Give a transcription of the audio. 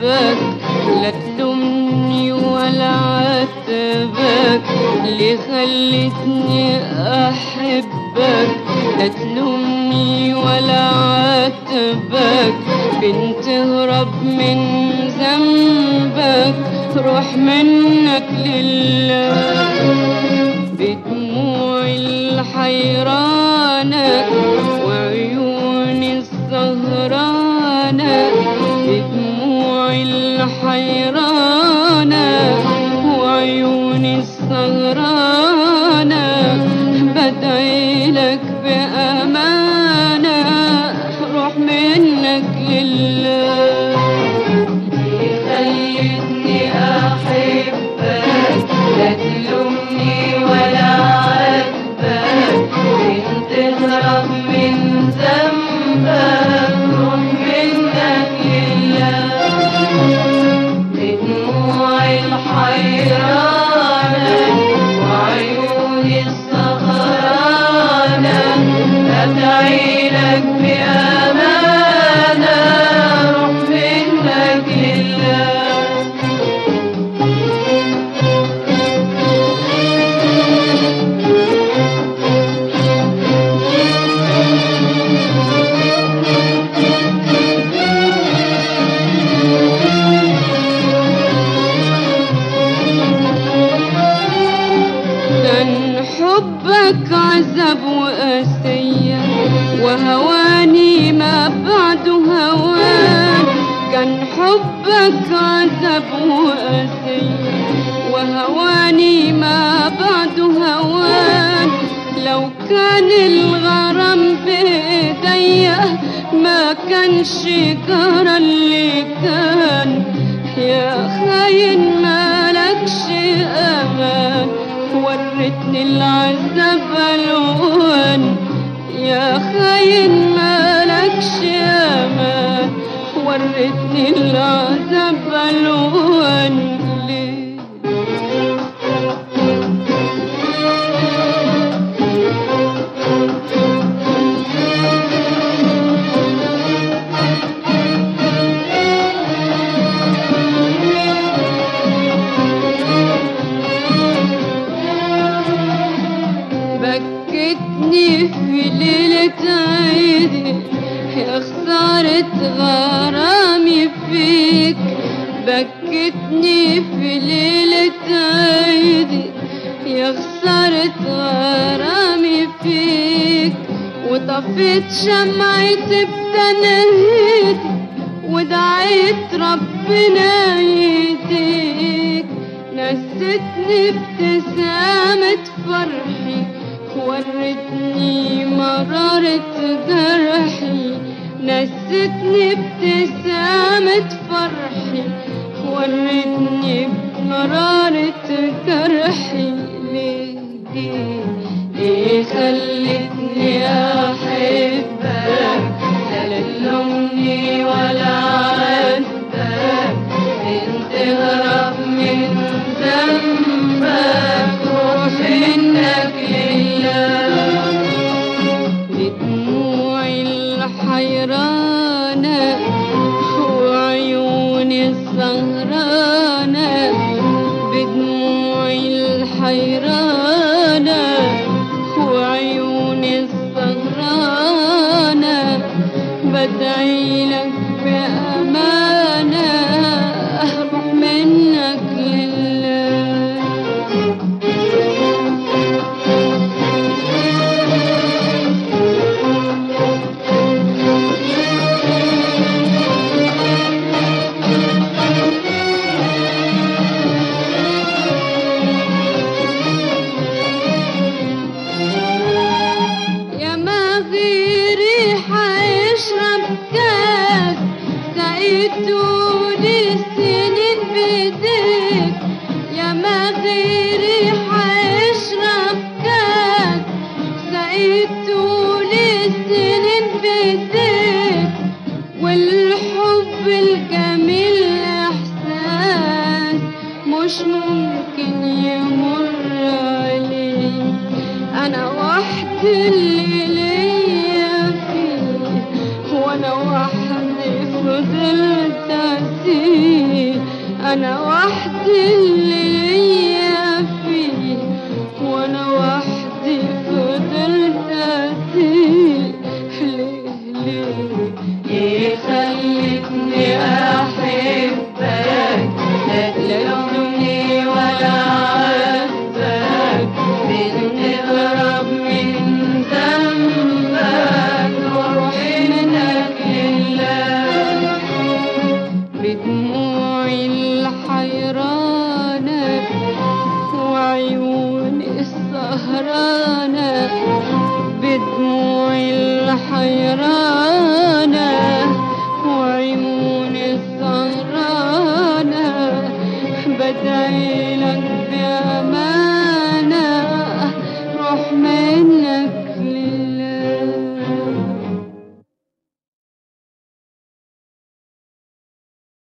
أحبك لا تلومني ولا عاتبك اللي خلتني أحبك لا تلومني ولا عاتبك بنت هرب من ذنبك روح منك لله بدموعي الحيرانة وعيوني السهرانة بدموعي الحيرانة وعيوني السهرانة بدعي لك بأمانة روح منك لله خلتني أحبك لا تلومني ولا عاتبك انت تهرب من ذنبك روح منك لله بدموعي الحيرانة وعيوني السهرانة أدعي لك بأمانة روح منك لله كان حبك عذاب وقاسية وهواني ما بعده هوان كان حبك عذاب وقاسية وهواني ما بعده هوان لو كان الغرام بإيديا ما كانش جرى اللي كان يا خاين مالكش امان ورتني العذاب الوان يا خاين مالكش امان ورتني العذاب الوان ليه بكتني في ليلة عيدي يا خسارة غرامي فيك بكتني في ليلة عيدي يا خسارة غرامي فيك وطفيت شمعتي بتنهيدي ودعيت ربنا يهديك نستني ابتسامة فرحي ورتني مرارة جرحي نستني ابتسامة فرحي ورتني مرارة جرحي ليه ليه ليه خلتني أحبك لا تلومني ولا عاتبك انت هرب من ذنبك روح انك لله بدموعي الحيرانة وعيوني السهرانة بدموعي الحيرانة وعيوني السهرانة بدعي لك بأمانة أروح منك لله يا ما غيري حيشرب كاس سقيتوني السنين بيديك يا ما غيري حيشرب كاس سقيتوني السنين بيديك والحب الجميل احساس مش ممكن يمر عليك انا وحدي اللي ليا فيه وانا وحدي فضلت اسير أنا وحدي اللي ليا فيه وأنا وحدي فضلت أتيه ليه ليه يخليكني أحبك لا تلومني ولا عذبك بتهرب من ذنبك وروح منك لله بدموعي الحيرانة وعيوني السهرانة بدموعي الحيرانة وعيوني السهرانة بدعي لك